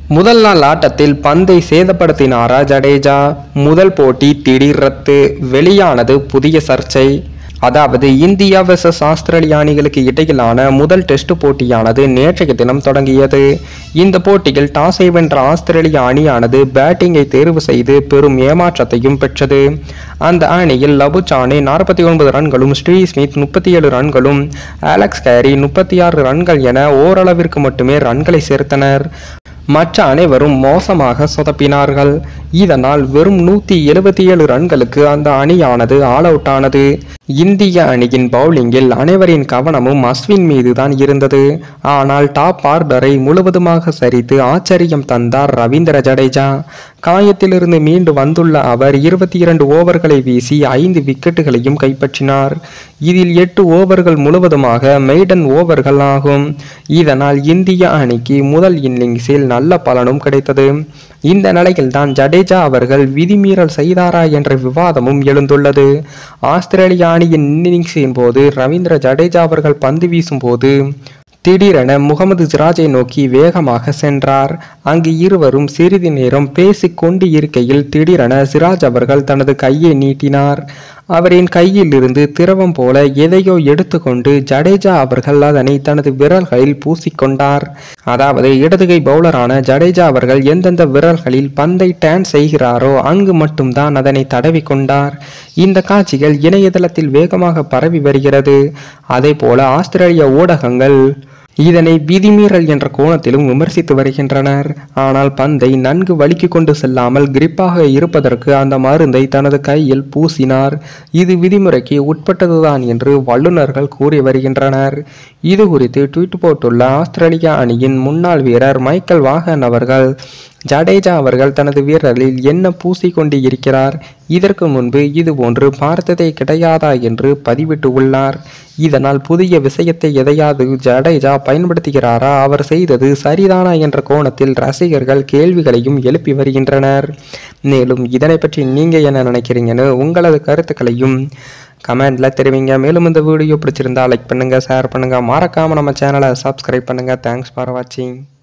முதல் நாள் ஆட்டத்தில் பந்தை சேதப்படுத்தினாரா ஜடேஜா முதல் போட்டி திடீர் ரத்து வெளியானது புதிய சர்ச்சை அதாவது இந்தியா வெர்சஸ் ஆஸ்திரேலியா அணிகளுக்கு இடையிலான முதல் டெஸ்ட் போட்டியானது நேற்றைய தினம் தொடங்கியது இந்த போட்டியில் டாஸை வென்ற ஆஸ்திரேலிய அணியானது பேட்டிங்கை தேர்வு செய்து பெரும் ஏமாற்றத்தையும் பெற்றது அந்த அணியில் லபுச்சானே நாற்பத்தி ஒன்பது ரன்களும் ஸ்ரீ ஸ்மித் முப்பத்தி ஏழு ரன்களும் அலெக்ஸ் கேரி முப்பத்தி ஆறு ரன்கள் என ஓரளவிற்கு மட்டுமே ரன்களை சேர்த்தனர் மற்ற அனைவரும் மோசமாக சொதப்பினார்கள் இதனால் வெறும் நூற்றி எழுபத்தி ஏழு ரன்களுக்கு அந்த அணியானது ஆல் அவுட் ஆனது இந்திய அணியின் பவுலிங்கில் அனைவரின் கவனமும் அஸ்வின் மீதுதான் இருந்தது ஆனால் டாப் ஆர்டரை முழுவதுமாக சரித்து ஆச்சரியம் தந்தார் ரவீந்திர ஜடேஜா காயத்திலிருந்து மீண்டு வந்துள்ள அவர் இருபத்தி இரண்டு ஓவர்களை வீசி ஐந்து விக்கெட்டுகளையும் கைப்பற்றினார் இதில் எட்டு ஓவர்கள் முழுவதுமாக மெய்டன் ஓவர்கள் ஆகும் இதனால் இந்திய அணிக்கு முதல் இன்னிங்ஸில் நல்ல பலனும் கிடைத்தது இந்த நிலையில்தான் ஜடேஜா அவர்கள் விதிமீறல் செய்தாரா என்ற விவாதமும் எழுந்துள்ளது ஆஸ்திரேலிய அணியின் இன்னிங்ஸின் போது ரவீந்திர ஜடேஜா அவர்கள் பந்து வீசும்போது திடீரென முகமது சிராஜை நோக்கி வேகமாக சென்றார் அங்கு இருவரும் சிறிது நேரம் பேசிக் கொண்டு இருக்கையில் திடீரென சிராஜ் அவர்கள் தனது கையை நீட்டினார் அவரின் கையில் இருந்து திரவம் போல எதையோ எடுத்துக்கொண்டு ஜடேஜா அவர்கள் அதனை தனது விரல்களில் பூசிக்கொண்டார் அதாவது இடதுகை பவுலரான ஜடேஜா அவர்கள் எந்தெந்த விரல்களில் பந்தை டேன் செய்கிறாரோ அங்கு மட்டும்தான் அதனை தடவி கொண்டார் இந்த காட்சிகள் இணையதளத்தில் வேகமாக பரவி வருகிறது அதே போல ஆஸ்திரேலிய ஊடகங்கள் இதனை விதிமீறல் என்ற கோணத்திலும் விமர்சித்து வருகின்றனர் ஆனால் பந்தை நன்கு வலிக்கு கொண்டு செல்லாமல் கிரிப்பாக இருப்பதற்கு அந்த மருந்தை தனது கையில் பூசினார் இது விதிமுறைக்கு உட்பட்டதுதான் என்று வல்லுநர்கள் கூறி வருகின்றனர் இது குறித்து ட்வீட் போட்டுள்ள ஆஸ்திரேலியா அணியின் முன்னாள் வீரர் மைக்கேல் வாகன் அவர்கள் ஜடேஜா அவர்கள் தனது வீரரில் என்ன பூசிக்கொண்டு இருக்கிறார் இதற்கு முன்பு இது போன்று பார்த்ததே கிடையாதா என்று பதிவிட்டு உள்ளார் இதனால் புதிய விஷயத்தை எதையாவது ஜடேஜா பயன்படுத்துகிறாரா அவர் செய்தது சரிதானா என்ற கோணத்தில் ரசிகர்கள் கேள்விகளையும் எழுப்பி வருகின்றனர் மேலும் இதனை பற்றி நீங்க என்ன நினைக்கிறீங்கன்னு உங்களது கருத்துக்களையும் கமெண்ட்ல தெரிவிங்க மேலும் இந்த வீடியோ பிடிச்சிருந்தா லைக் பண்ணுங்க ஷேர் பண்ணுங்க மறக்காம நம்ம சேனலை சப்ஸ்கிரைப் பண்ணுங்க தேங்க்ஸ் ஃபார் வாட்சிங்